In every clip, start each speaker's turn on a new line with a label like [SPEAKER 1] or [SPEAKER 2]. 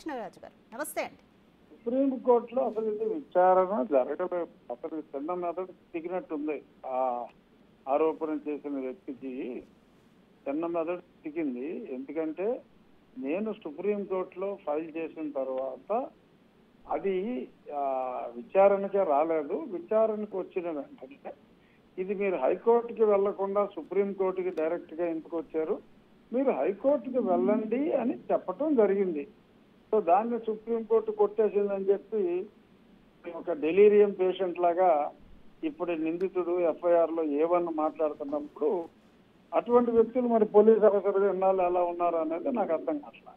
[SPEAKER 1] రఘురామకృష్ణరాజు గారు నమస్తే అండి
[SPEAKER 2] సుప్రీంకోర్టులో అసలు ఇది విచారణ జరగలేదు అసలు చిన్న మెదడు దిగినట్టుంది ఆ ఆరోపణ చేసిన వ్యక్తికి చిన్న మెదడు దిగింది ఎందుకంటే నేను సుప్రీంకోర్టులో ఫైల్ చేసిన తర్వాత అది ఆ, విచారణకే రాలేదు విచారణకు వచ్చిన వెంటనే ఇది మీరు హైకోర్టుకి వెళ్లకుండా సుప్రీంకోర్టుకి డైరెక్ట్ గా ఎందుకు వచ్చారు మీరు హైకోర్టుకి వెళ్ళండి అని చెప్పటం జరిగింది సో దాన్ని సుప్రీంకోర్టు కొట్టేసిందని చెప్పి ఒక డెలీరియం పేషెంట్ లాగా ఇప్పుడు నిందితుడు ఎఫ్ఐఆర్ లో ఏవన్న మాట్లాడుతున్నప్పుడు అటువంటి వ్యక్తులు మరి పోలీస్ ఆఫీసర్ ఎన్నాళ్ళు ఎలా ఉన్నారు అనేది నాకు అర్థం కావట్లేదు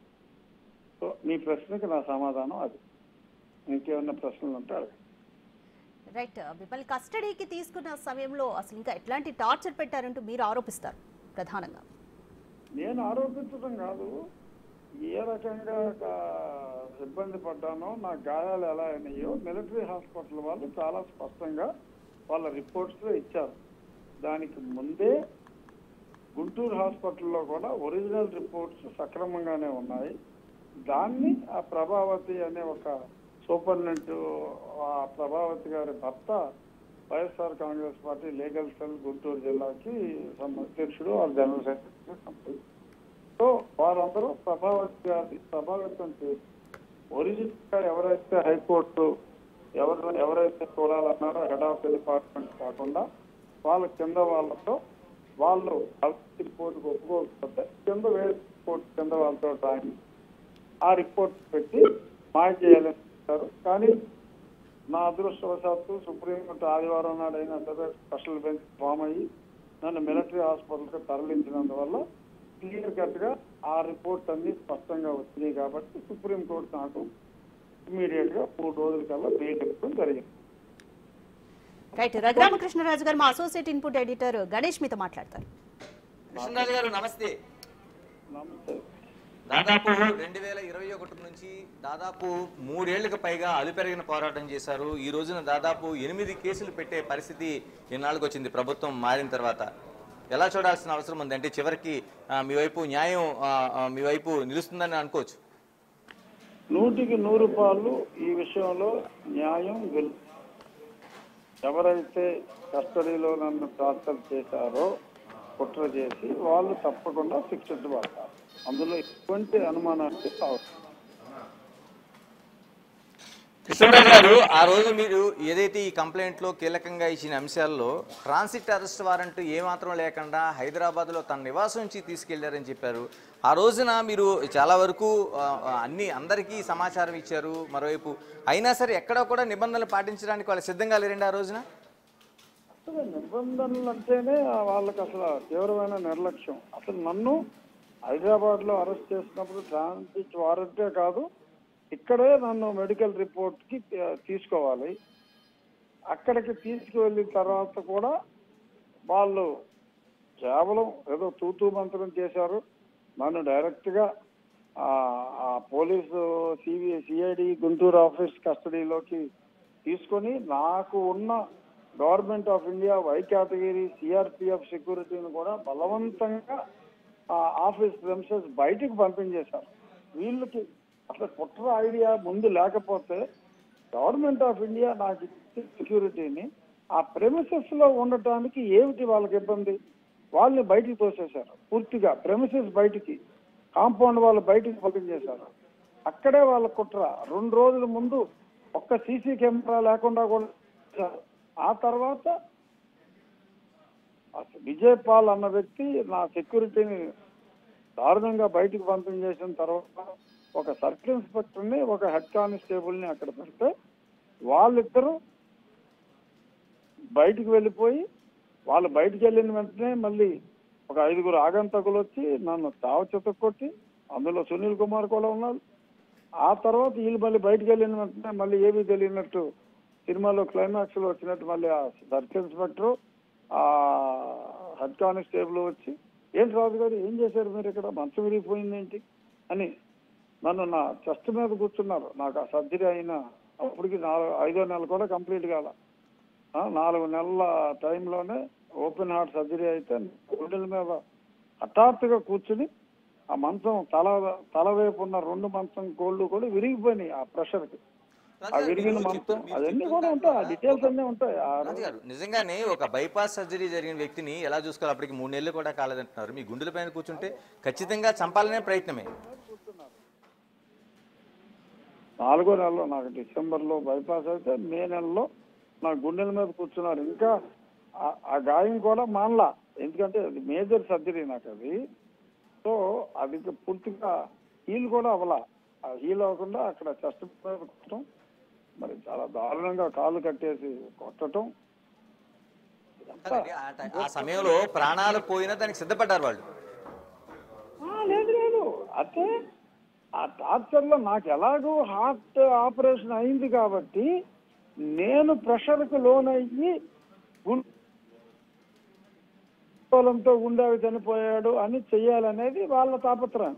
[SPEAKER 2] సో మీ ప్రశ్నకి నా సమాధానం అది ఇంకేమన్నా ప్రశ్నలు ఉంటే అడగండి.
[SPEAKER 1] రైట్ మిమ్మల్ని కస్టడీకి తీసుకున్న సమయంలో అసలు ఇంకా ఎట్లాంటి టార్చర్ పెట్టారంటూ మీరు ఆరోపిస్తారు ప్రధానంగా
[SPEAKER 2] నేను ఆరోపించడం కాదు ఏ రకంగా కా- ఇబ్బంది పడ్డానో నా గాయాలు ఎలా అయినాయో మిలిటరీ హాస్పిటల్ వాళ్ళు చాలా స్పష్టంగా వాళ్ళ రిపోర్ట్స్ లో ఇచ్చారు దానికి ముందే గుంటూరు హాస్పిటల్లో కూడా ఒరిజినల్ రిపోర్ట్స్ సక్రమంగానే ఉన్నాయి దాన్ని ఆ ప్రభావతి అనే ఒక సూపరింటెండెంట్ ఆ ప్రభావతి గారి భర్త YSR Congress party legal cell Guntur జిల్లాకి some అధ్యక్షుడు ఆ జనరల్ సెక్రటరీ something. సో వారందరూ ప్రభావతి గారి ప్రభావితం చేసి ఒరిజినల్ గా ఎవరైతే హైకోర్టు ఎవరు ఎవరైతే చూడాలన్నారో హెడ్ ఆఫ్ ది డిపార్ట్మెంట్ కాకుండా వాళ్ళ కింద వాళ్ళతో వాళ్ళు రిపోర్ట్ ఒప్పుకోకపోతే కింద వేరే రిపోర్ట్ కింద వాళ్ళతో డ్రాయింగ్ ఆ రిపోర్ట్ పెట్టి మాయ చేయాలని చెప్పారు కానీ నా అదృష్టవశాత్తు సుప్రీంకోర్టు ఆదివారం నాడు అయినా సరే స్పెషల్ బెంచ్ ఫామ్ అయ్యి నన్ను మిలిటరీ హాస్పిటల్కి తరలించినందువల్ల క్లియర్ కట్ గా ఆ రిపోర్ట్ అన్ని స్పష్టంగా వచ్చినాయి కాబట్టి సుప్రీంకోర్టు నాకు ఇమీడియట్ గా మూడు రోజుల కల్లా బెయిల్ ఇవ్వడం జరిగింది
[SPEAKER 1] రైట్ రఘురామకృష్ణరాజు గారు మా అసోసియేట్ ఇన్పుట్ ఎడిటర్ గణేష్ మీతో మాట్లాడతారు
[SPEAKER 3] కృష్ణరాజు గారు నమస్తే
[SPEAKER 2] నమస్తే
[SPEAKER 3] దాదాపు రెండు వేల ఇరవై ఒకటి నుంచి దాదాపు మూడేళ్లకు పైగా అలుపెరిగిన పోరాటం చేశారు ఈ రోజున దాదాపు ఎనిమిది కేసులు పెట్టే పరిస్థితి ఇన్నాళ్ళకి వచ్చింది ప్రభుత్వం మారిన తర్వాత ఎలా చూడాల్సిన అవసరం ఉంది అంటే చివరికి ఆ, మీ వైపు న్యాయం ఆ, ఆ, మీ వైపు నిలుస్తుందని అనుకోవచ్చు
[SPEAKER 2] నూటికి నూరు పాళ్ళు ఈ విషయంలో న్యాయం గెలు ఎవరైతే కస్టడీలో నన్ను టార్చర్ చేశారో కుట్ర చేసి వాళ్ళు తప్పకుండా శిక్షించబడతారు అందులో ఎటువంటి అనుమానానికి అవసరం
[SPEAKER 3] కృష్ణరాజు గారు ఆ రోజు మీరు ఏదైతే ఈ కంప్లైంట్ లో కీలకంగా ఇచ్చిన అంశాల్లో ట్రాన్సిట్ అరెస్ట్ వారెంట్ ఏమాత్రం లేకుండా హైదరాబాద్ లో తన నివాసం నుంచి తీసుకెళ్లారని చెప్పారు ఆ రోజున మీరు చాలా వరకు ఆ, ఆ, అన్ని అందరికీ సమాచారం ఇచ్చారు మరోవైపు అయినా సరే ఎక్కడా కూడా నిబంధనలు పాటించడానికి వాళ్ళు సిద్ధంగా లేరండి ఆ రోజున
[SPEAKER 2] అసలు నిబంధనలు అంటేనే వాళ్ళకి అసలు తీవ్రమైన నిర్లక్ష్యం అసలు నన్ను హైదరాబాద్ లో అరెస్ట్ చేసినప్పుడు ట్రాన్సిట్ వారంటే కాదు ఇక్కడే నన్ను మెడికల్ రిపోర్ట్ కి ఆ, తీసుకోవాలి అక్కడికి తీసుకువెళ్ళిన తర్వాత కూడా వాళ్ళు కేవలం ఏదో తూతూ మంత్రం చేశారు నన్ను డైరెక్ట్ గా ఆ ఆ police CB CID Guntur office కస్టడీలోకి తీసుకొని నాకు ఉన్న government of India Y category CRPF సెక్యూరిటీని కూడా బలవంతంగా ఆ ఆఫీస్ ప్రెమిసెస్ బయటికి పంపించేశారు వీళ్ళకి అసలు కుట్ర ఐడియా ముందు లేకపోతే గవర్నమెంట్ ఆఫ్ ఇండియా నాకు ఇచ్చిన సెక్యూరిటీని ఆ ప్రెమిసెస్ లో ఉండటానికి ఏమిటి వాళ్ళకి ఇబ్బంది వాళ్ళని బయటికి తోసేశారు పూర్తిగా ప్రెమిసెస్ బయటికి కాంపౌండ్ వాళ్ళు బయటికి పంపించేశారు అక్కడే వాళ్ళ కుట్ర రెండు రోజుల ముందు ఒక్క సీసీ కెమెరా లేకుండా కూడా చేశారు. ఆ తర్వాత అసలు విజయ్ పాల్ అన్న వ్యక్తి నా సెక్యూరిటీని దారుణంగా బయటికి పంపించేసిన తర్వాత ఒక సర్కిల్ ఇన్స్పెక్టర్ ని ఒక హెడ్ కానిస్టేబుల్ ని అక్కడ పెడితే వాళ్ళిద్దరూ బయటికి వెళ్ళిపోయి వాళ్ళు బయటికి వెళ్ళిన వెంటనే మళ్ళీ ఒక ఐదుగురు ఆగంతకులు వచ్చి నన్ను తావ కొట్టి అందులో సునీల్ కుమార్ కూడా ఉన్నారు ఆ తర్వాత వీళ్ళు మళ్ళీ బయటికి వెళ్ళిన వెంటనే మళ్ళీ ఏమీ తెలియనట్టు సినిమాలో క్లైమాక్స్ లో వచ్చినట్టు మళ్ళీ ఆ సర్కిల్ ఇన్స్పెక్టర్ ఆ హెడ్ కానిస్టేబుల్ వచ్చి ఏంటి రాజు గారు ఏం చేశారు మీరు ఇక్కడ మంచం విరిగిపోయింది ఏంటి అని నన్ను నా చెస్ట్ మీద కూర్చున్నారు నాకు ఆ సర్జరీ అయిన అప్పటికి నాలుగు ఐదో నెల కూడా కంప్లీట్ కాల ఆ, నాలుగు నెలల టైంలోనే ఓపెన్ హార్ట్ సర్జరీ అయితే గుండెల మీద హఠాత్తుగా కూర్చుని ఆ మంచం తల తల వైపు ఉన్న రెండు మంచం కోళ్ళు కూడా విరిగిపోయినాయి ఆ ప్రెషర్కి ఆ విరిగిన మంచం అవన్నీ కూడా ఉంటాయి ఆ డీటెయిల్స్ అన్నీ ఉంటాయి ఆ
[SPEAKER 3] రాజు గారు నిజంగానే ఒక బైపాస్ సర్జరీ జరిగిన వ్యక్తిని ఎలా చూసుకోవాలి అప్పటికి మూడు నెలలు కూడా కాలేదంటున్నారు మీ గుండెల పైన కూర్చుంటే ఖచ్చితంగా చంపాలనే ప్రయత్నమే
[SPEAKER 2] నాలుగో నెలలో నాకు డిసెంబర్లో బైపాస్ అయితే మే నెలలో నా గుండెల మీద కూర్చున్నారు ఇంకా ఆ- ఆ గాయం కూడా మానలా ఎందుకంటే అది మేజర్ సర్జరీ నాకు అది సో అది ఇంకా పూర్తిగా హీల్ కూడా అవ్వలా ఆ హీల్ అవ్వకుండా అక్కడ చెస్ట్ మీద కొట్టడం మరి చాలా దారుణంగా కాళ్ళు కట్టేసి కొట్టడం ఇదంతా
[SPEAKER 3] కాదండి, ఆ టై- ఆ సమయంలో ప్రాణాలు పోయినా దానికి సిద్ధపడ్డారు వాళ్ళు
[SPEAKER 2] ఆ, లేదు లేదు అంటే ఆ టార్చర్ లో నాకు ఎలాగో హార్ట్ ఆపరేషన్ అయింది కాబట్టి నేను ప్రెషర్ కు లోనయ్యి గుండెలతో గుండెవి చనిపోయాడు అని చెయ్యాలనేది వాళ్ళ తాపత్రయం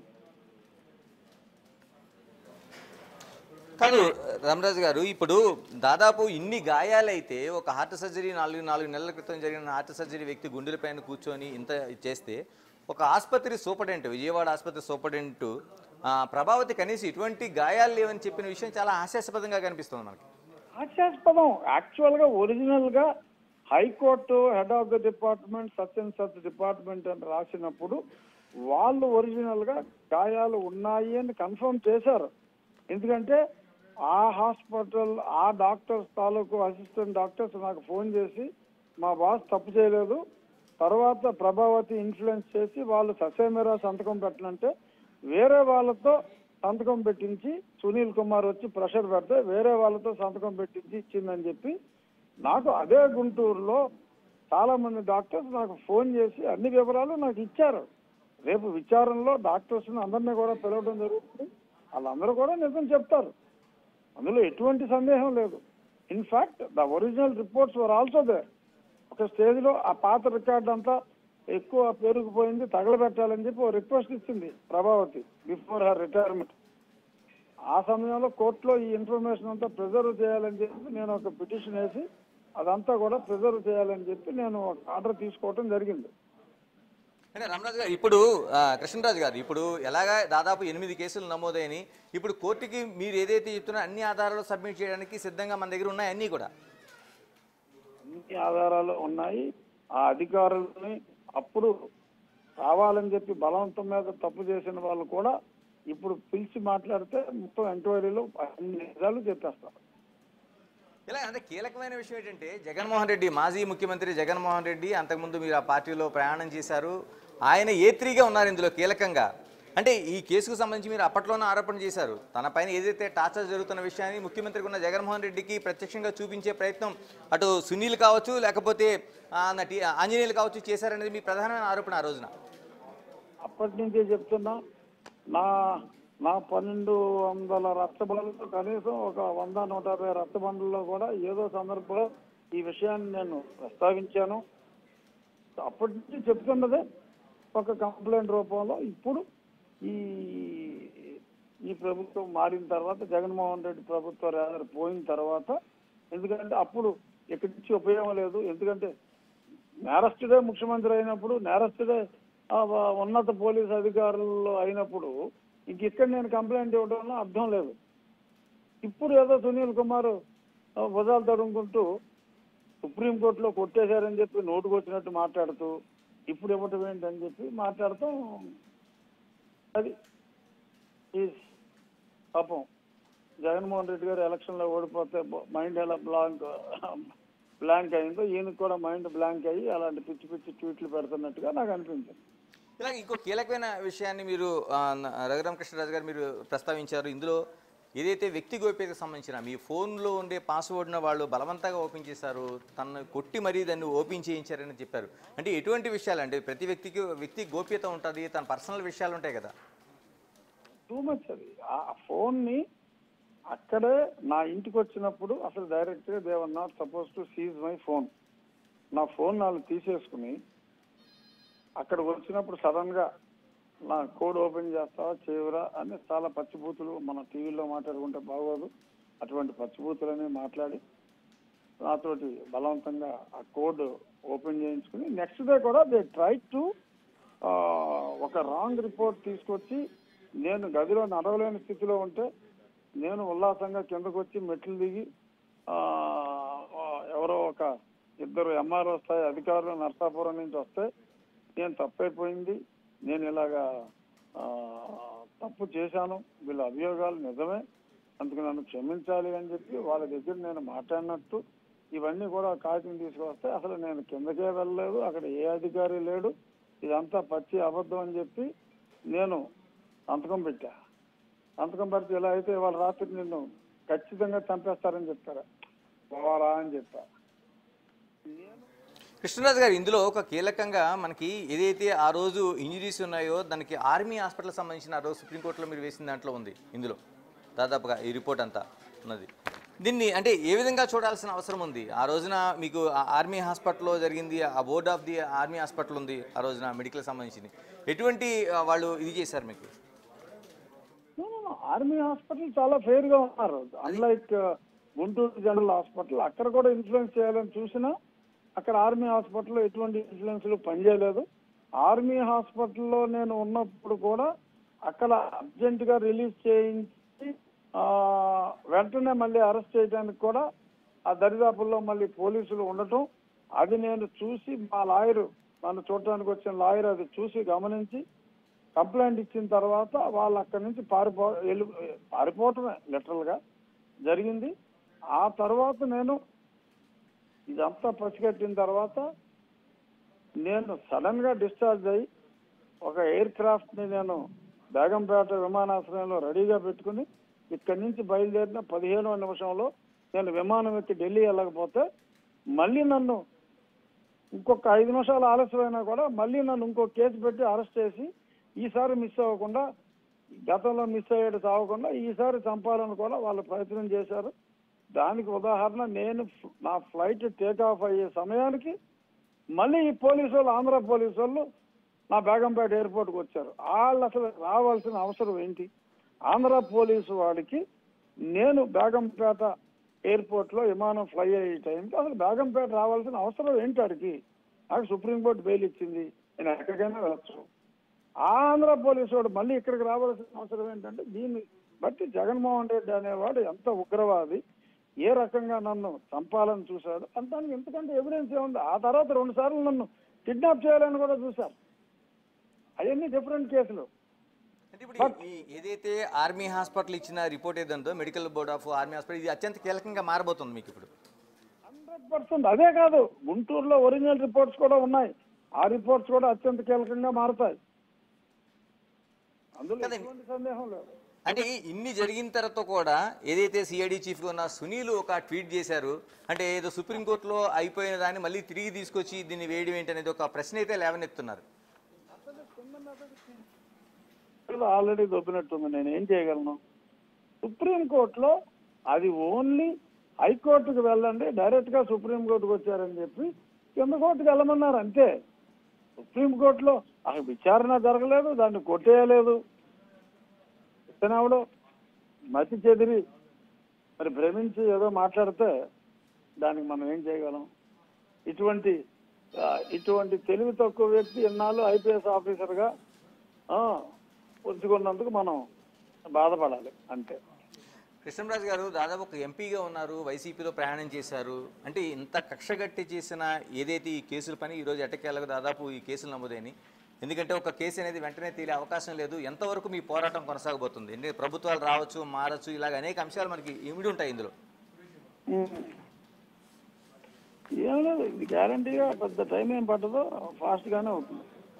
[SPEAKER 3] కాదు రామరాజు గారు ఇప్పుడు దాదాపు ఇన్ని గాయాలైతే ఒక హార్ట్ సర్జరీ నాలుగు నాలుగు నెలల క్రితం జరిగిన హార్ట్ సర్జరీ వ్యక్తి గుండెల పైన కూర్చొని ఇంత చేస్తే ఒక ఆసుపత్రి సూపరింటెంట్ విజయవాడ ఆసుపత్రి సూపరింటెంట్ ఆ, ప్రభావతి కనీసం ఇటువంటి గాయాలు లేవని చెప్పిన విషయం చాలా హాస్యాస్పదంగా కనిపిస్తుంది మనకి
[SPEAKER 2] హాస్యాస్పదం యాక్చువల్ గా ఒరిజినల్ గా high court head of the department such and such department అని రాసినప్పుడు వాళ్ళు ఒరిజినల్ గా గాయాలు ఉన్నాయి అని కన్ఫర్మ్ చేశారు ఎందుకంటే ఆ హాస్పిటల్ ఆ డాక్టర్స్ తాలూకు అసిస్టెంట్ డాక్టర్స్ నాకు ఫోన్ చేసి మా బాస్ తప్పు చేయలేదు తర్వాత ప్రభావతి ఇన్ఫ్లుయెన్స్ చేసి వాళ్ళు ససేమేరా సంతకం పెట్టనంటే వేరే వాళ్ళతో సంతకం పెట్టించి సునీల్ కుమార్ వచ్చి ప్రెషర్ పెడితే వేరే వాళ్ళతో సంతకం పెట్టించి ఇచ్చిందని చెప్పి నాకు అదే గుంటూరులో చాలా మంది డాక్టర్స్ నాకు ఫోన్ చేసి అన్ని వివరాలు నాకు ఇచ్చారు రేపు విచారణలో డాక్టర్స్ అందరినీ కూడా పిలవడం జరుగుతుంది వాళ్ళందరూ కూడా నిజం చెప్తారు అందులో ఎటువంటి సందేహం లేదు in fact the original reports were also they ఒక స్టేజ్ లో ఆ పాత రికార్డ్ అంతా ఎక్కువ పెరిగిపోయింది తగలబెట్టాలని చెప్పి ఓ రిక్వెస్ట్ ఇచ్చింది ప్రభావతి బిఫోర్ హర్ రిటైర్మెంట్ ఆ సమయంలో కోర్టులో ఈ ఇన్ఫర్మేషన్ అంతా ప్రిజర్వ్ చేయాలని చెప్పి నేను ఒక పిటిషన్ వేసి అదంతా కూడా ప్రిజర్వ్ చేయాలని చెప్పి నేను ఒక ఆర్డర్ తీసుకోవటం జరిగింది
[SPEAKER 3] అంటే రామరాజు గారు ఇప్పుడు ఆ, కృష్ణరాజు గారు ఇప్పుడు ఎలాగా దాదాపు ఎనిమిది కేసులు నమోదైనవి ఇప్పుడు కోర్టుకి మీరు ఏదైతే చెప్తున్నారో అన్ని ఆధారాలు సబ్మిట్ చేయడానికి సిద్ధంగా మన దగ్గర ఉన్నాయి అన్నీ కూడా
[SPEAKER 2] అన్ని ఆధారాలు ఉన్నాయి ఆ అధికారులని అప్పుడు కావాలని చెప్పి బలవంతం మీద తప్పు చేసిన వాళ్ళు కూడా ఇప్పుడు పిలిచి మాట్లాడితే మొత్తం ఎంక్వైరీలో అన్ని నిజాలు చెప్పేస్తారు
[SPEAKER 3] ఇలా అంటే కీలకమైన విషయం ఏంటంటే జగన్మోహన్ రెడ్డి మాజీ ముఖ్యమంత్రి జగన్మోహన్ రెడ్డి అంతకుముందు మీరు ఆ పార్టీలో ప్రయాణం చేశారు ఆయన ఏ త్రీగా ఉన్నారు ఇందులో కీలకంగా అంటే ఈ కేసుకు సంబంధించి మీరు అప్పట్లోనే ఆరోపణ చేశారు తన పైన ఏదైతే టార్చర్ జరుగుతున్న విషయాన్ని ముఖ్యమంత్రికి ఉన్న జగన్మోహన్ రెడ్డికి ప్రత్యక్షంగా చూపించే ప్రయత్నం అటు సునీల్ కావచ్చు లేకపోతే ఆ, నటి ఆంజనేయులు కావచ్చు చేశారనేది మీ ప్రధానమైన ఆరోపణ ఆ రోజున
[SPEAKER 2] అప్పటి నుంచే చెప్తున్నా నా నా పన్నెండు వందల రక్తబండ్లతో కనీసం ఒక వంద నూట యాభై రక్తబండ్లలో కూడా ఏదో సందర్భంలో ఈ విషయాన్ని నేను ప్రస్తావించాను అప్పటి నుంచి చెప్తున్నదే ఒక కంప్లైంట్ రూపంలో ఇప్పుడు ఈ ఈ ప్రభుత్వం మారిన తర్వాత జగన్మోహన్ రెడ్డి ప్రభుత్వం రేదర్ పోయిన తర్వాత ఎందుకంటే అప్పుడు ఎక్కడి నుంచి ఉపయోగం లేదు ఎందుకంటే నేరస్తుడే ముఖ్యమంత్రి అయినప్పుడు నేరస్తుడే ఆ, వ- ఉన్నత పోలీస్ అధికారులు అయినప్పుడు ఇంక ఇక్కడ నేను కంప్లైంట్ ఇవ్వడంలో అర్థం లేదు ఇప్పుడు ఏదో సునీల్ కుమార్ ఆ, భుజాలు తడుముకుంటూ సుప్రీంకోర్టులో కొట్టేశారని చెప్పి నోటుకు వచ్చినట్టు మాట్లాడుతూ ఇప్పుడు ఇవ్వటం ఏంటని చెప్పి మాట్లాడతాం అది ఈ పాపం జగన్మోహన్ రెడ్డి గారు ఎలక్షన్ లో ఓడిపోతే మైండ్ ఎలా బ్లాంక్ బ్లాంక్ అయిందో ఈయనకు కూడా మైండ్ బ్లాంక్ అయ్యి అలాంటి పిచ్చి పిచ్చి ట్వీట్లు పెడుతున్నట్టుగా నాకు అనిపించింది
[SPEAKER 3] ఇలా ఇంకో కీలకమైన విషయాన్ని మీరు ఆ, న- రఘురామకృష్ణరాజు గారు మీరు ప్రస్తావించారు ఇందులో ఏదైతే వ్యక్తి గోప్యతకు సంబంధించిన మీ ఫోన్లో ఉండే పాస్వర్డ్ను వాళ్ళు బలవంతంగా ఓపెన్ చేశారు తను కొట్టి మరీ దాన్ని ఓపెన్ చేయించారని చెప్పారు అంటే ఎటువంటి విషయాలు అంటే ప్రతి వ్యక్తికి వ్యక్తి గోప్యత ఉంటుంది తన పర్సనల్ విషయాలు ఉంటాయి కదా
[SPEAKER 2] టూ మచ్ అది ఆ ఫోన్ ని అక్కడే నా ఇంటికి వచ్చినప్పుడు అసలు డైరెక్ట్ గా they were not supposed to seize my phone నా ఫోన్ వాళ్ళు తీసేసుకుని అక్కడ వచ్చినప్పుడు సడన్ గా నా కోడ్ ఓపెన్ చేస్తావా చేయవురా అని చాలా పచ్చిబూతులు మన టీవీలో మాట్లాడుకుంటే బాగోదు అటువంటి పచ్చిబూతులని మాట్లాడి నాతోటి బలవంతంగా ఆ కోడ్ ఓపెన్ చేయించుకుని నెక్స్ట్ డే కూడా దే ట్రై టు ఆ, ఒక రాంగ్ రిపోర్ట్ తీసుకొచ్చి నేను గదిలో నడవలేని స్థితిలో ఉంటే నేను ఉల్లాసంగా కిందకు వచ్చి మెట్లు దిగి ఆ, ఆ, ఎవరో ఒక ఇద్దరు ఎంఆర్ఓ స్థాయి అధికారులు నర్సాపురం నుంచి వస్తే నేను తప్పైపోయింది నేను ఇలాగా ఆ, తప్పు చేశాను వీళ్ళ అభియోగాలు నిజమే అందుకు నన్ను క్షమించాలి అని చెప్పి వాళ్ళ దగ్గర నేను మాట్లాడినట్టు ఇవన్నీ కూడా కాగితం తీసుకొస్తే అసలు నేను కిందకే వెళ్ళలేదు అక్కడ ఏ అధికారి లేడు ఇదంతా పచ్చి అబద్ధం అని చెప్పి నేను సంతకం పెట్టా సంతకం పెడితే ఇలా అయితే వాళ్ళ రాత్రి నిన్ను ఖచ్చితంగా చంపేస్తారని చెప్పారు పోవాలా అని చెప్పా
[SPEAKER 3] కృష్ణరాజు గారు ఇందులో ఒక కీలకంగా మనకి ఏదైతే ఆ రోజు ఇంజరీస్ ఉన్నాయో దానికి ఆర్మీ హాస్పిటల్ సంబంధించిన ఆ రోజు సుప్రీంకోర్టులో మీరు వేసిన దాంట్లో ఉంది ఇందులో దాదాపుగా ఈ రిపోర్ట్ అంతా ఉన్నది దీన్ని అంటే ఏ విధంగా చూడాల్సిన అవసరం ఉంది ఆ రోజున మీకు ఆ ఆర్మీ హాస్పిటల్లో జరిగింది ఆ board of the army hospital ఉంది ఆ రోజున మెడికల్ సంబంధించింది ఎటువంటి ఆ, వాళ్ళు ఇది చేశారు మీకు
[SPEAKER 2] ఆర్మీ హాస్పిటల్ చాలా ఫెయిర్ గా ఉన్నారు అన్లైక్ గుంటూరు జనరల్ హాస్పిటల్ అక్కడ కూడా ఇన్ఫ్లుయెన్స్ చేయాలని చూసినా అక్కడ ఆర్మీ హాస్పిటల్లో ఎటువంటి ఇన్ఫ్లుయెన్స్లు పనిచేయలేదు ఆర్మీ హాస్పిటల్లో నేను ఉన్నప్పుడు కూడా అక్కడ అర్జెంట్ గా రిలీజ్ చేయించి ఆ, వెంటనే మళ్ళీ అరెస్ట్ చేయడానికి కూడా ఆ దరిదాపుల్లో మళ్ళీ పోలీసులు ఉండటం అది నేను చూసి మా లాయరు నన్ను చూడటానికి వచ్చిన లాయర్ అది చూసి గమనించి కంప్లైంట్ ఇచ్చిన తర్వాత వాళ్ళు అక్కడి నుంచి పారిపో వెళ్ళి పారిపోవటమే లిటరల్ గా జరిగింది ఆ తర్వాత నేను ఇదంతా పసిగట్టిన తర్వాత నేను సడన్ గా డిశ్చార్జ్ అయ్యి ఒక ఎయిర్ క్రాఫ్ట్ ని నేను బేగంపేట విమానాశ్రయంలో రెడీగా పెట్టుకుని ఇక్కడి నుంచి బయలుదేరిన పదిహేనవ నిమిషంలో నేను విమానం ఎక్కి ఢిల్లీ వెళ్ళకపోతే మళ్ళీ నన్ను ఇంకొక ఐదు నిమిషాలు ఆలస్యమైనా కూడా మళ్ళీ నన్ను ఇంకో కేసు పెట్టి అరెస్ట్ చేసి ఈసారి మిస్ అవ్వకుండా గతంలో మిస్ అయ్యేది చావకుండా ఈసారి చంపాలని కూడా వాళ్ళు ప్రయత్నం చేశారు దానికి ఉదాహరణ నేను ఫ్- నా ఫ్లైట్ టేక్ ఆఫ్ అయ్యే సమయానికి మళ్ళీ ఈ పోలీసు వాళ్ళు ఆంధ్ర పోలీసు వాళ్ళు నా బేగంపేట ఎయిర్పోర్ట్కి వచ్చారు వాళ్ళు అసలు రావాల్సిన అవసరం ఏంటి ఆంధ్ర పోలీసు వాడికి నేను బేగంపేట ఎయిర్పోర్ట్ లో విమానం ఫ్లై అయ్యే టైంకి అసలు బేగంపేట రావాల్సిన అవసరం ఏంటి వాడికి నాకు సుప్రీంకోర్టు బెయిల్ ఇచ్చింది నేను ఎక్కడికైనా వెళ్ళచ్చు ఆ ఆంధ్ర పోలీసు వాడు మళ్ళీ ఇక్కడికి రావాల్సిన అవసరం ఏంటంటే దీన్ని బట్టి జగన్మోహన్ రెడ్డి అనేవాడు ఎంత ఉగ్రవాది ఏ రకంగా నన్ను చంపాలని చూశాడు అంతానికి ఎంతకంటే ఎవిడెన్స్ ఏముంది ఆ తర్వాత రెండు సార్లు నన్ను కిడ్నాప్ చేయాలని కూడా చూశారు అవన్నీ డిఫరెంట్ కేసులు
[SPEAKER 3] అంటే ఇప్పుడు ఈ ఏదైతే ఆర్మీ హాస్పిటల్ ఇచ్చిన రిపోర్ట్ ఏదందో medical board of army hospital ఇది అత్యంత కీలకంగా మారబోతుంది మీకు ఇప్పుడు
[SPEAKER 2] హండ్రెడ్ పర్సెంట్ అదే కాదు గుంటూరులో ఒరిజినల్ రిపోర్ట్స్ కూడా ఉన్నాయి ఆ రిపోర్ట్స్ కూడా అత్యంత కీలకంగా మారుతాయి అందులో
[SPEAKER 3] కదండి.
[SPEAKER 2] ఎటువంటి సందేహం లేదు
[SPEAKER 3] అంటే ఇన్ని జరిగిన తర్వాత కూడా ఏదైతే సిఐడి చీఫ్ గా ఉన్న సునీల్ ఒక ట్వీట్ చేశారు అంటే ఏదో సుప్రీంకోర్టులో అయిపోయిన దాన్ని మళ్ళీ తిరిగి తీసుకొచ్చి దీన్ని వేయడం ఏంటి అనేది ఒక ప్రశ్న అయితే లేవనెత్తున్నారు
[SPEAKER 2] ఆల్రెడీ దొబ్బినట్టుంది నేను ఏం చేయగలను సుప్రీం కోర్టులో అది ఓన్లీ హైకోర్టుకు వెళ్ళండి డైరెక్ట్ గా సుప్రీం కోర్టుకు వచ్చారని చెప్పి కింద కోర్టుకు వెళ్ళమన్నారు అంతే సుప్రీం కోర్టులో అసలు విచారణ జరగలేదు దాన్ని కొట్టేయలేదు ఇతనెవడు మతి చెదిరి మరి భ్రమించి ఏదో మాట్లాడితే దానికి మనం ఏం చేయగలం ఇటువంటి ఆ, ఇటువంటి తెలివి తక్కువ వ్యక్తి ఎన్నాళ్ళు ఐపీఎస్ ఆఫీసర్గా ఆ, ఉంచుకున్నందుకు మనం బాధపడాలి అంతే
[SPEAKER 3] కృష్ణరాజు గారు దాదాపు ఒక ఎంపీగా ఉన్నారు వైసీపీలో ప్రయాణం చేశారు అంటే ఇంత కక్షగట్టి చేసిన ఏదైతే ఈ కేసుల పని ఈరోజు ఎట్టకేలకు దాదాపు ఈ కేసులు నమోదైనవి ఎందుకంటే ఒక కేసు అనేది వెంటనే తేలే అవకాశం లేదు ఎంతవరకు మీ పోరాటం కొనసాగబోతుంది ఎందుకంటే ప్రభుత్వాలు రావచ్చు మారచ్చు ఇలాగ అనేక అంశాలు మనకి ఇమిడి ఉంటాయి ఇందులో
[SPEAKER 2] ఏం లేదు ఇది గ్యారంటీగా పెద్ద టైం ఏం పట్టదో ఫాస్ట్ గానే అవుతుంది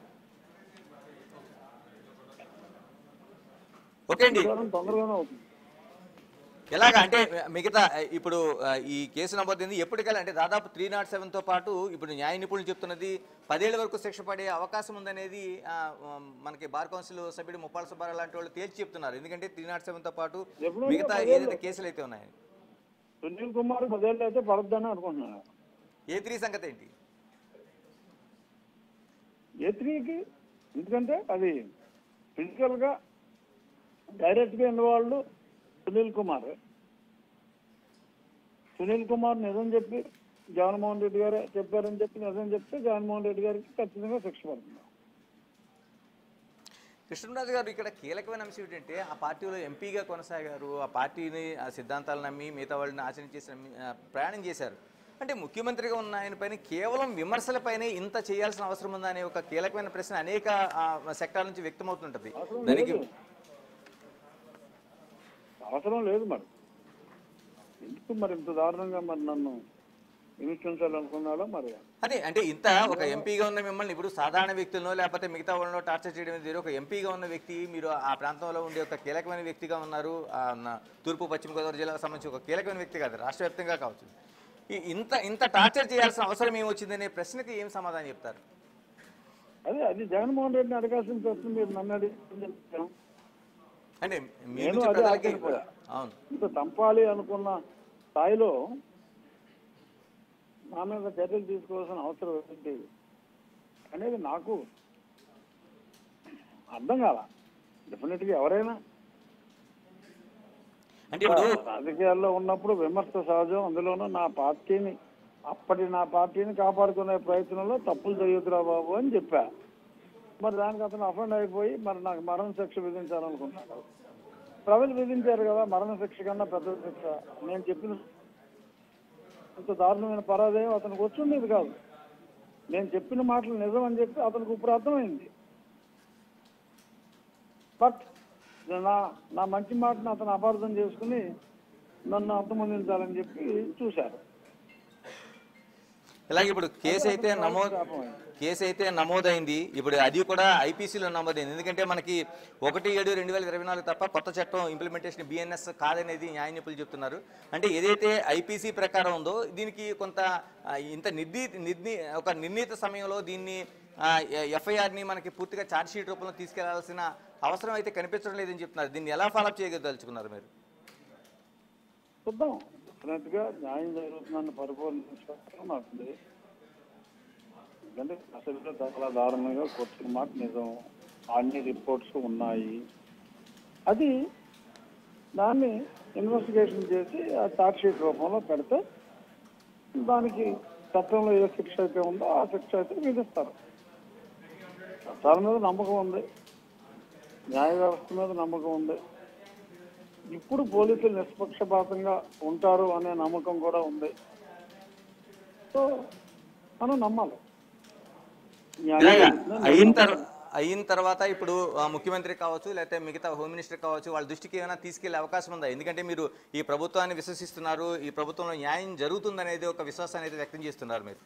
[SPEAKER 3] ఓకే అండి
[SPEAKER 2] విచారణ తొందరగానే అవుతుంది
[SPEAKER 3] ఎలాగ అంటే మిగతా ఇప్పుడు ఆ, ఈ కేసు నమోదైంది ఎప్పటికల్లా అంటే దాదాపు త్రీ నాట్ సెవెన్తో పాటు ఇప్పుడు న్యాయ నిపుణులు చెప్తున్నది పదేళ్ల వరకు శిక్ష పడే అవకాశం ఉందనేది ఆ, ఉమ్, మనకి బార్ కౌన్సిల్ సభ్యుడు ముప్పాల సుబ్బారావు లాంటి వాళ్ళు తేల్చి చెప్తున్నారు ఎందుకంటే త్రీ నాట్ సెవెన్తో పాటు
[SPEAKER 2] ఎప్పుడో
[SPEAKER 3] మిగతా
[SPEAKER 2] పదేళ్ళు.
[SPEAKER 3] ఏదైతే కేసులు అయితే ఉన్నాయి
[SPEAKER 2] సునీల్ కుమార్ పదేళ్ళు అయితే పడద్దని అనుకుంటున్నాను
[SPEAKER 3] ఏ త్రీ సంగతి ఏంటి
[SPEAKER 2] ఏ త్రీకి ఎందుకంటే అది ఫిజికల్ గా డైరెక్ట్ గా ఇన్వాల్వ్ సునీల్ కుమార్ సునీల్ కుమార్ నిజం చెప్పి జగన్మోహన్ రెడ్డి గారే చెప్పారని చెప్పి నిజం చెప్తే జగన్మోహన్ రెడ్డి గారికి ఖచ్చితంగా శిక్ష పడుతుంది
[SPEAKER 3] కృష్ణరాజు గారు ఇక్కడ కీలకమైన అంశం ఏంటంటే ఆ పార్టీలో ఎంపీగా కొనసాగారు ఆ పార్టీని ఆ సిద్ధాంతాలు నమ్మి మిగతా వాళ్ళని ఆచరించి నమ్మి ఆ, ప్రయాణం చేశారు అంటే ముఖ్యమంత్రిగా ఉన్న ఆయన పైన కేవలం విమర్శలపైనే ఇంత చేయాల్సిన అవసరం ఉందా అనే ఒక కీలకమైన ప్రశ్న అనేక సెక్టార్ నుంచి వ్యక్తమవుతుంటది
[SPEAKER 2] అవసరం
[SPEAKER 3] దానికి
[SPEAKER 2] లేదు. అవసరం లేదు మరి ఎందుకు మరి ఇంత దారుణంగా మరి నన్ను విమర్శించాలనుకున్నాడో మరి
[SPEAKER 3] అదే అంటే ఇంత ఒక ఎంపీగా ఉన్న మిమ్మల్ని ఇప్పుడు సాధారణ వ్యక్తులను లేకపోతే మిగతా వాళ్ళలో టార్చర్ చేయడం వేరు ఒక ఎంపీగా ఉన్న వ్యక్తి మీరు ఆ ప్రాంతంలో ఉండే ఒక కీలకమైన వ్యక్తిగా ఉన్నారు ఆ న- తూర్పు పశ్చిమ గోదావరి జిల్లాకు సంబంధించి ఒక కీలకమైన వ్యక్తి కాదు రాష్ట్ర వ్యాప్తంగా కావచ్చు ఈ- ఇంత ఇంత టార్చర్ చేయాల్సిన అవసరం ఏమొచ్చిందనే ప్రశ్నకి ఏం సమాధానం చెప్తారు
[SPEAKER 2] అదే అది జగన్మోహన్ రెడ్డిని అడగాల్సిన ప్రశ్న మీరు నన్ను అడిగి
[SPEAKER 3] అంటే మీ
[SPEAKER 2] నేను
[SPEAKER 3] నుంచి
[SPEAKER 2] అదే
[SPEAKER 3] ప్రజలకి
[SPEAKER 2] ఆశ్చర్యపోయా.
[SPEAKER 3] అవును
[SPEAKER 2] ఇంత చంపాలి అనుకున్న స్థాయిలో నా మీద చర్యలు తీసుకోవాల్సిన అవసరం ఏంటి అనేది నాకు అర్థం కాల డెఫినెట్గా ఎవరైనా
[SPEAKER 3] అంటే ఇప్పుడు
[SPEAKER 2] రాజకీయాల్లో ఉన్నప్పుడు విమర్శ సహజం అందులోనూ నా పార్టీని అప్పటి నా పార్టీని కాపాడుకునే ప్రయత్నంలో తప్పులు చేయొద్దురా బాబు అని చెప్పా మరి దానికి అతను అఫెండ్ అయిపోయి మరి నాకు మరణ శిక్ష విధించాలనుకున్నాడు ప్రజలు విధించారు కదా మరణ శిక్ష కన్నా పెద్ద శిక్ష నేను చెప్పిన ఇంత దారుణమైన పరాజయం అతనికి వచ్చిండేది కాదు నేను చెప్పిన మాటలు నిజం అని చెప్పి అతనికి ఇప్పుడు అర్థమైంది బట్ నా నా మంచి మాటను అతను అపార్థం చేసుకుని నన్ను అంతమందించాలని చెప్పి చూశారు
[SPEAKER 3] ఇలాగే ఇప్పుడు కేసు అయితే నమోదు కేసు అయితే నమోదైంది ఇప్పుడు అది కూడా ఐపీసీలో నమోదైంది ఎందుకంటే మనకి ఒకటి ఏడు రెండు వేల ఇరవై నాలుగు తప్ప కొత్త చట్టం ఇంప్లిమెంటేషన్ బిఎన్ఎస్ కాదనేది న్యాయ నిపుణులు చెప్తున్నారు అంటే ఏదైతే ఐపీసీ ప్రకారం ఉందో దీనికి కొంత ఆ, ఇంత నిర్ణీ నిర్ణీ ఒక నిర్ణీత సమయంలో దీన్ని ఎఫ్ఐఆర్ని మనకి పూర్తిగా ఛార్జ్ షీట్ రూపంలో తీసుకెళ్లాల్సిన అవసరం అయితే కనిపించడం లేదని చెప్తున్నారు దీన్ని ఎలా ఫాలోఅప్ చేయగలుచుకున్నారు మీరు
[SPEAKER 2] చూద్దాం డెఫినెట్ గా న్యాయం జరుగుతుందని పరిపూర్ణ నాకుంది ఎందుకంటే అసలు చాలా దారుణంగా కొట్టిన మాట నిజం అన్ని రిపోర్ట్స్ ఉన్నాయి అది దాన్ని ఇన్వెస్టిగేషన్ చేసి ఆ ఛార్జ్ షీట్ రూపంలో పెడితే దానికి చట్టంలో ఏ శిక్ష అయితే ఉందో ఆ శిక్ష అయితే విధిస్తారు చట్టాల మీద నమ్మకం ఉంది న్యాయ వ్యవస్థ మీద నమ్మకం ఉంది ఇప్పుడు పోలీసులు నిష్పక్షపాతంగా ఉంటారు అనే నమ్మకం కూడా ఉంది సో మనం నమ్మాలి న్యాయం
[SPEAKER 3] ఇలాగా
[SPEAKER 2] జరుగుతుందని
[SPEAKER 3] అయిన
[SPEAKER 2] నమ్మాలి.
[SPEAKER 3] తర్వాత అయిన తర్వాత ఇప్పుడు ఆ, ముఖ్యమంత్రి కావచ్చు లేకపోతే మిగతా హోమ్ మినిస్టర్ కావచ్చు వాళ్ళ దృష్టికి ఏమైనా తీసుకెళ్లే అవకాశం ఉందా ఎందుకంటే మీరు ఈ ప్రభుత్వాన్ని విశ్వసిస్తున్నారు ఈ ప్రభుత్వంలో న్యాయం జరుగుతుందనేది ఒక విశ్వాసాన్ని అయితే వ్యక్తం చేస్తున్నారు మీరు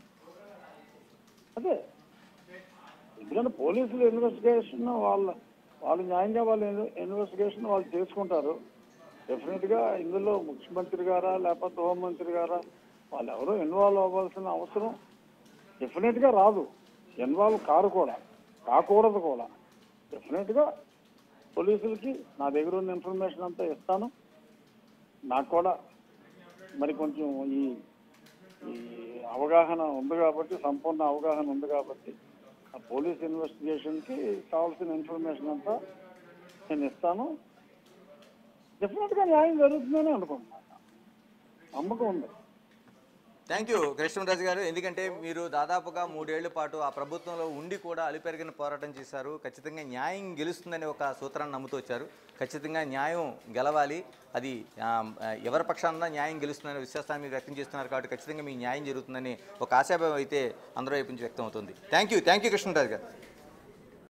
[SPEAKER 2] అదే ఎందుకంటే పోలీసులు ఇన్వెస్టిగేషన్ వాళ్ళ వాళ్ళు న్యాయంగా వాళ్ళు ఇన్వెస్టిగేషన్ వాళ్ళు చేసుకుంటారు డెఫినెట్ గా ఇందులో ముఖ్యమంత్రి గారా లేకపోతే హోంమంత్రి గారా వాళ్ళు ఎవరో ఇన్వాల్వ్ అవ్వాల్సిన అవసరం డెఫినెట్ గా రాదు ఇన్వాల్వ్ కారు కూడా కాకూడదు కూడా డెఫినెట్ గా పోలీసులకి నా దగ్గర ఉన్న ఇన్ఫర్మేషన్ అంతా ఇస్తాను నాకు కూడా మరి కొంచెం ఈ ఈ అవగాహన ఉంది కాబట్టి సంపూర్ణ అవగాహన ఉంది కాబట్టి ఆ పోలీస్ ఇన్వెస్టిగేషన్ కి కావాల్సిన ఇన్ఫర్మేషన్ అంతా నేను ఇస్తాను డెఫినెట్ గా న్యాయం జరుగుతుందని అనుకుంటున్నాను నమ్మకం ఉంది
[SPEAKER 3] థ్యాంక్ యూ కృష్ణరాజు గారు ఎందుకంటే మీరు దాదాపుగా మూడేళ్ల పాటు ఆ ప్రభుత్వంలో ఉండి కూడా అలిపెరిగిన పోరాటం చేశారు ఖచ్చితంగా న్యాయం గెలుస్తుందనే ఒక సూత్రాన్ని నమ్ముతూ వచ్చారు ఖచ్చితంగా న్యాయం గెలవాలి అది ఆ, ఎవరి పక్షాన న్యాయం గెలుస్తుందనే విశ్వాసాన్ని మీరు వ్యక్తం చేస్తున్నారు కాబట్టి ఖచ్చితంగా మీ న్యాయం జరుగుతుందని ఒక ఆశాభావం అయితే అందరూ వైపు నుంచి వ్యక్తం అవుతుంది thank you thank you Krishnaraju గారు